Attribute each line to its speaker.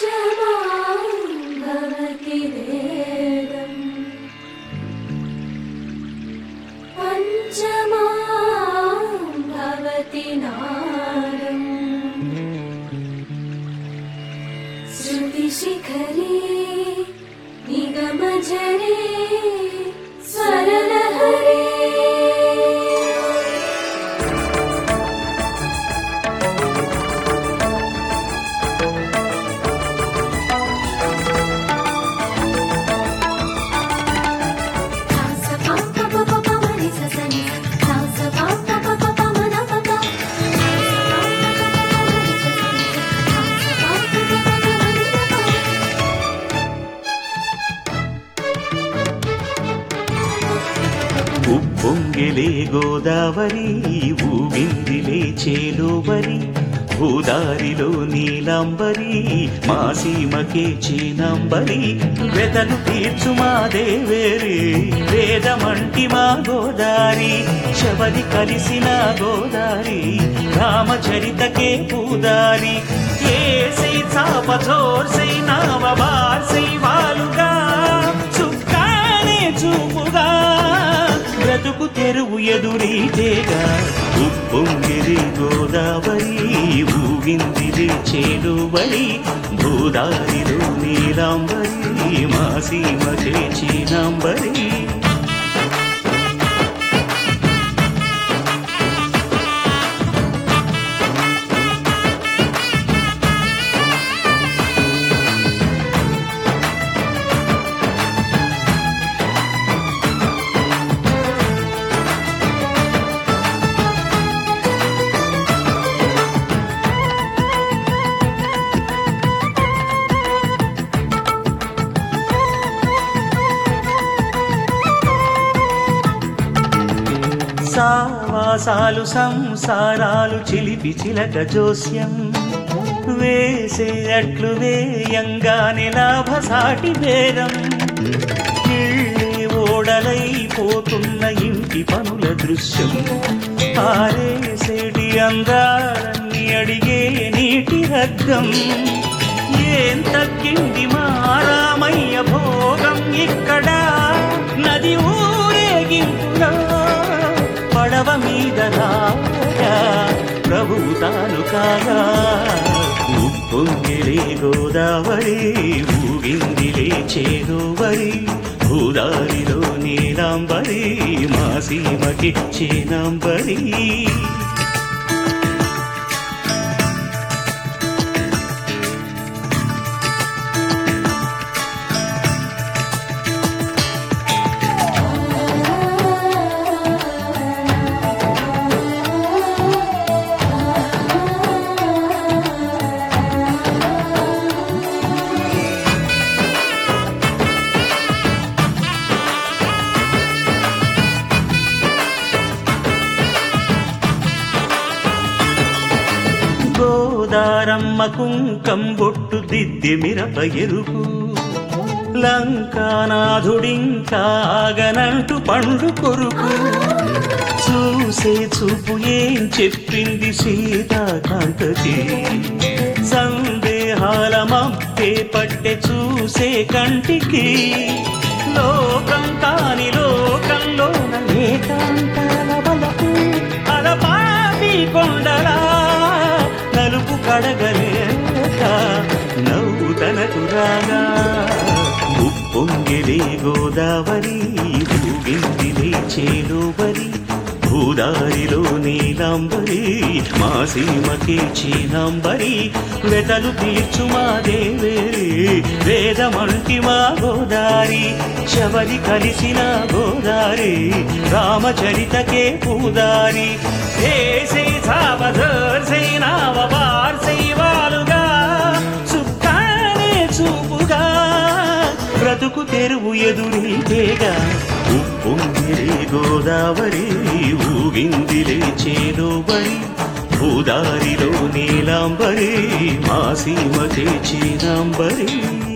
Speaker 1: पञ्चमां भवति वेदम् पञ्चमां भवति नादम् श्रुतिशिखरे निगमजरे स्वरलहरे
Speaker 2: ఉప్పొంగిలే గోదావరి ఊగిందిలే చేలోవరి భూదారిలో నీలాంబరి మా సీమకే చీనాంబరి వెదలు తీర్చు మా దేవేరి వేదమంటి మా గోదారి శబరి కలిసిన గోదారి రామచరితకే పూదారి ఏసై చాప జోర్సై నావ బార్సై వాలుగా చుక్కానే చూపుగా బ్రతుకు తెరువు ఎదురీతేగా ఉప్పొంగిరి గోదావరి ఊగిందిరి చేడువరి భూదారిలో నీలాంబరి మా సీమకే చీనాంబరి సావాసాలు సంసారాలు చిలిపి చిలక జోస్యం వేసే అట్లు వేయంగానే లాభసాటి భేదం ఇళ్ళే ఓడలైపోతున్న ఇంటి పనుల దృశ్యం పారేసేటి అందాలన్నీ అడిగే నీటి రగ్గం ఏం తగ్గింది మా రామయ్య భోగం ఇక్కడ నది ఊరేగింపులో పడవ మీద రాగా ప్రభువు తాను కాగా ఉప్పొంగిలే గోదావరి ఊగిందిలే చేదోవరి భూదారిలో నీలాంబరి మా సీమకి చేనాంబరి గోదారమ్మ కుంకం బొట్టు దిద్ది మిరప ఎరుపు లంకానాథుడింకాగనంటూ పండు కొరుకు చూసే చూపు ఏం చెప్పింది సీతాకాంతకి సందేహాల మప్పే పట్టె చూసే కంటికి లోకం కాని లోకంలోన ఏకాంతాల బలపు అలపాపి కొండలా నలుపు కడగలేక నవ్వు తనకు రాగా ఉప్పొంగిలే గోదావరి ఊగిందిలే చేలోవరి భూదారిలో నీలాంబరి మా సీమకే చీనాంబరి వెతలు తీర్చు మా దేవేరి వేదమంటి మా గోదారి శబరి కలిసిన గోదారి రామచరితకే పూదారి ఏసే సావధర్సై నావ వార్సై వాలుగా చుక్కానే చూపుగా బ్రతుకు తెరువు ఎదురీతేగా ఉప్పొంగిరే గోదావరి ఊగిందిలే చేదోబరి భూదారిలో నీలాంబరి మా సీమకే చీనాంబరి